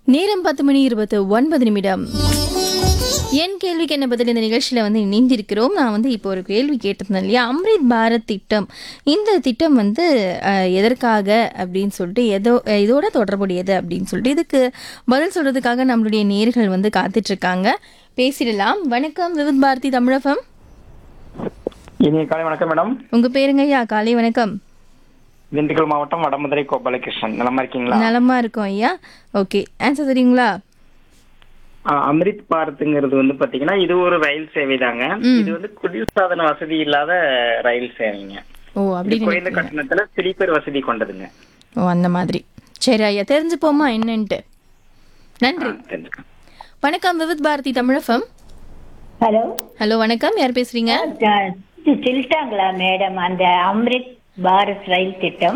நேரம் பத்து மணி இருபத்து ஒன்பது நிமிடம் என் கேள்விக்கு என்ன பதில் இந்த நிகழ்ச்சியில் வந்து இணைந்திருக்கிறோம் நான் வந்து இப்போ ஒரு கேள்வி கேட்டிருந்தேன் இல்லையா அம்ரித் பாரத் திட்டம் இந்த திட்டம் வந்து அஹ், எதற்காக அப்படின்னு சொல்லிட்டு எதோ இதோட தொடர்புடையது அப்படின்னு சொல்லிட்டு இதுக்கு பதில் சொல்றதுக்காக நம்மளுடைய நேர்கள் வந்து காத்துட்டு இருக்காங்க பேசிடலாம் வணக்கம் விவித் பாரதி தமிழகம் இனிய காலை வணக்கம் மேடம் உங்க பேருங்க ஐயா காலை வணக்கம் திண்டுக்கல் மாவட்டம் வடமதுரை கோபாலகிருஷ்ணன் நலமா இருக்கீங்களா நலமா இருக்கோம் ஐயா ஓகே ஆன்சர் தெரியுங்களா ஆ, அம்ரித் பாரத்ங்கிறது வந்து பாத்தீங்கன்னா இது ஒரு ரயில் சேவை தாங்க இது வந்து குளிர்சாதன வசதி இல்லாத ரயில் சேவைங்க ஓ இது அப்படின்னு குறைந்த கட்டணத்துல ஸ்லீப்பர் வசதி கொண்டதுங்க ஓ அந்த மாதிரி சரி ஐயா தெரிஞ்சுப்போமா என்னன்ட்டு நன்றி தெரிஞ்சுக்க வணக்கம் விவித் பாரதி தமிழகம் ஹலோ ஹலோ வணக்கம் யார் பேசுறீங்க சொல்லிட்டாங்களா மேடம் அந்த அம்ரித் பாரத் ரயில் திட்டம்